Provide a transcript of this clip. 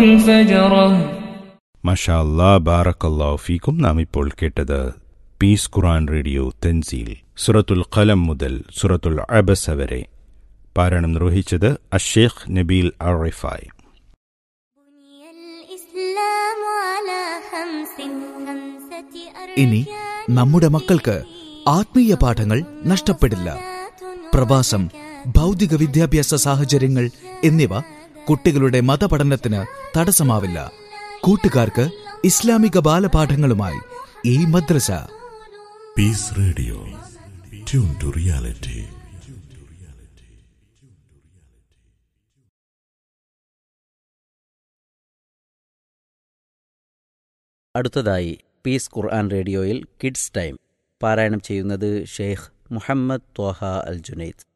فجرة മഷാ അല്ലാ ബാറക്കല്ലാഹു ഫീക്കും നാം ഇപ്പോൾ കേട്ടത് പീസ് ഖുറാൻ റേഡിയോ തെൻസീൽ സുറത്തുൽ ഖലം മുതൽ സുറത്തുൽ അബസ വരെ പാരായണം നിർവഹിച്ചത് അഷേഖ് നബീൽ അറിഫായ് بني الإسلام على خمس خمسة ഇനി നമ്മുടെ മക്കൾക്ക് ആത്മീയ പാഠങ്ങൾ നഷ്ടപ്പെടില്ല പ്രവാസം ഭൗതിക വിദ്യാഭ്യാസ സാഹചര്യങ്ങൾ എന്നിവ കുട്ടികളുടെ മതപഠനത്തിന് തടസ്സമാവില്ല കൂട്ടുകാർക്ക് ഇസ്ലാമിക ബാലപാഠങ്ങളുമായി ഈ മദ്രസ Peace Radio. Tune to reality. അടുത്തതായി പീസ് ഖുർആൻ റേഡിയോയിൽ കിഡ്സ് ടൈം പാരായണം ചെയ്യുന്നത് ഷെയ്ഖ് മുഹമ്മദ് ത്വഹ അൽ ജുനൈദ്